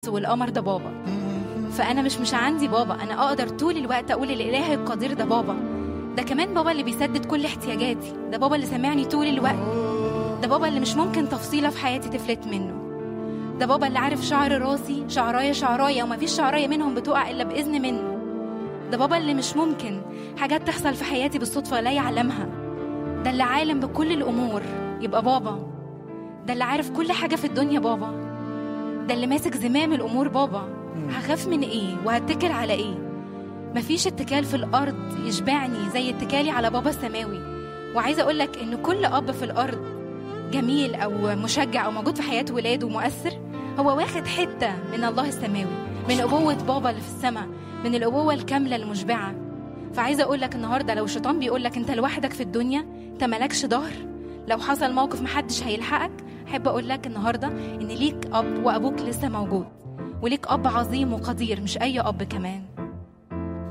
الشمس والقمر ده بابا فانا مش مش عندي بابا انا اقدر طول الوقت اقول الاله القدير ده بابا ده كمان بابا اللي بيسدد كل احتياجاتي ده بابا اللي سامعني طول الوقت ده بابا اللي مش ممكن تفصيله في حياتي تفلت منه ده بابا اللي عارف شعر راسي شعرايه شعرايه ومفيش شعرايه منهم بتقع الا باذن منه ده بابا اللي مش ممكن حاجات تحصل في حياتي بالصدفه لا يعلمها ده اللي عالم بكل الامور يبقى بابا ده اللي عارف كل حاجه في الدنيا بابا ده اللي ماسك زمام الامور بابا هخاف من ايه وهتكل على ايه مفيش اتكال في الارض يشبعني زي اتكالي على بابا السماوي وعايزه اقول لك ان كل اب في الارض جميل او مشجع او موجود في حياه ولاده ومؤثر هو واخد حته من الله السماوي من ابوه بابا اللي في السماء من الابوه الكامله المشبعه فعايزه اقول لك النهارده لو الشيطان بيقول لك انت لوحدك في الدنيا انت مالكش ظهر لو حصل موقف محدش هيلحقك احب اقول لك النهارده ان ليك اب وابوك لسه موجود وليك اب عظيم وقدير مش اي اب كمان